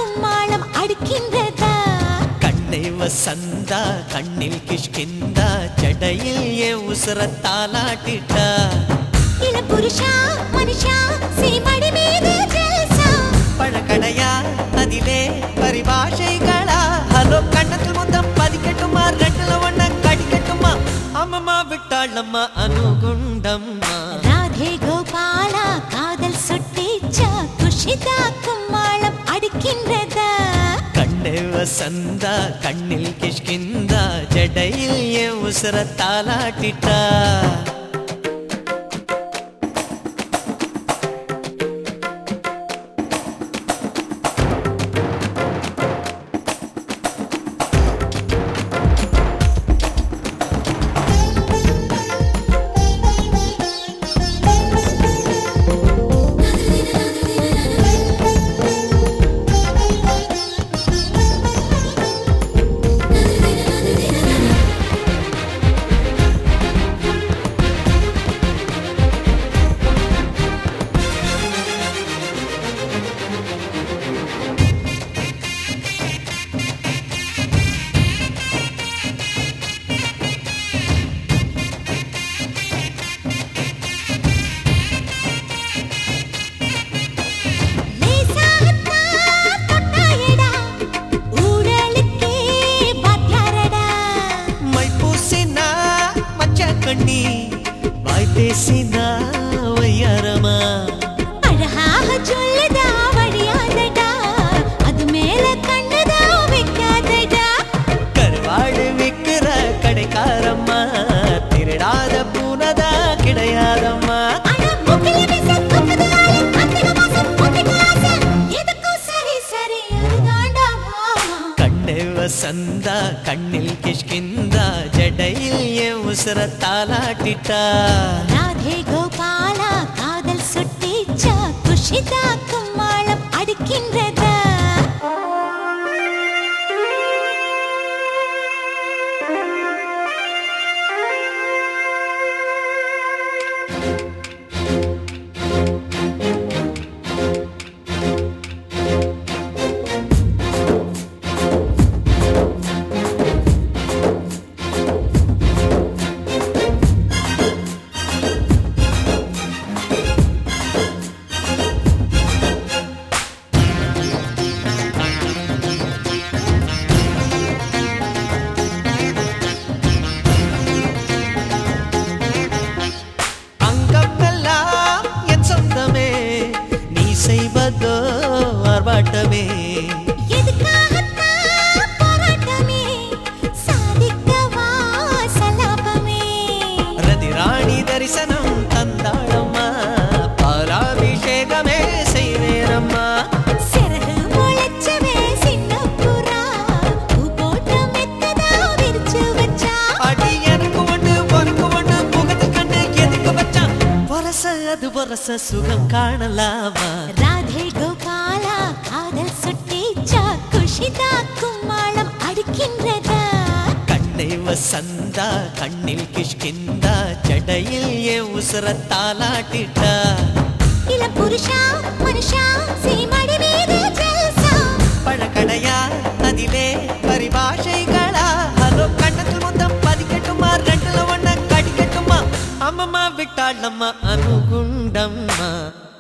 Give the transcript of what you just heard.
கும்மாளம் அடிக்கின்றதா கண்ணை வசந்தா கண்ணில் கிஷ்கிந்தா ஜடையில் என் உசுர தாலாட்டிட்டா இள புருஷா மனுஷா சீமடி மீது ஜல்சா பழக்கடையா அதிலே பரிபாஷைகளா ஹலோ கண்ணத்தில் முத்தம் பதிக்கட்டுமா ரெண்டுல ஒண்ண கடிக்கட்டுமா அம்மம்மா விட்டாளம்மா அனுகுண்டம்மா ராதே கோபாலா காதல் சுட்டிச்சா குஷிதா கும்மாளம் அடிக்கின்றதா கண்ணை வசந்தா கண்ணில் கிஷ்கிந்தா ஜடையில் என் உசுர தாலாட்டிட்டா லேசாகத்தான் தொட்டாயடா ஊடலுக்கே பாத்தியாரடா மை பூசினா மச்ச கண்ணி வாய் பேசினா வையாரமா அழகாக சொல்லுதா வழியாதடா அது மேல கண்ணுதா வைக்காதடா கருவாடு விக்கிற கடைக்காரம்மா திருடாத பூனதா கிடையாதம்மா அட முக்கில மிச குப்புது ஆளு அத்திக மாசம் பொங்கிட்ட ஆசை எதுக்கும் சரி சரி அதுதாண்டா மாமா கண்ணை வசந்தா கண்ணில் கிஷ்கிந்தா ஜடையில் என் உசுர தாலாட்டிட்டா ராதே கோபாலா காதல் சுட்டிச்சா குஷிதா கும்மாளம் அடிக்கின்றதா அங்கமெல்லாம் என் சொந்தமே நீ செய்வதோ ஆர்ப்பாட்டமே எதுக்காகத்தான் போராட்டமே சாதிக்கவா சலாபமே ரதிராணி தரிசனம் தந்தாளம்மா பாலாபிஷேகமே செய்வேரம்மா சிறகு முளைச்சவே சின்ன புறா பூ போட்ட மெத்ததா விரிச்சு வச்சா அடி எனக்கு ஒண்ணு உனக்கு ஒண்ணு முகத்து கண்ணு எதுக்கு வச்சான் வரச அது வரச சுகம் காணலாமா ராதே கோபாலா காதல் சுட்டிச்சா குஷிதா கும்மாளம் அடிக்கின்றதா கண்ணை வசந்தா கண்ணில் கிஷ்கிந்தா ஜடையில் என் உசுர தாலாட்டிட்டா இள புருஷா மனுஷா சீமடி மீது ஜல்சா பழக்கடையா அதிலே பரிபாஷைகளா ஹலோ கண்ணத்தில் முத்தம் பதிக்கட்டுமா ரெண்டுல ஒண்ண கடிக்கட்டுமா அம்மம்மா விட்டாளம்மா அனுகுண்டம்மா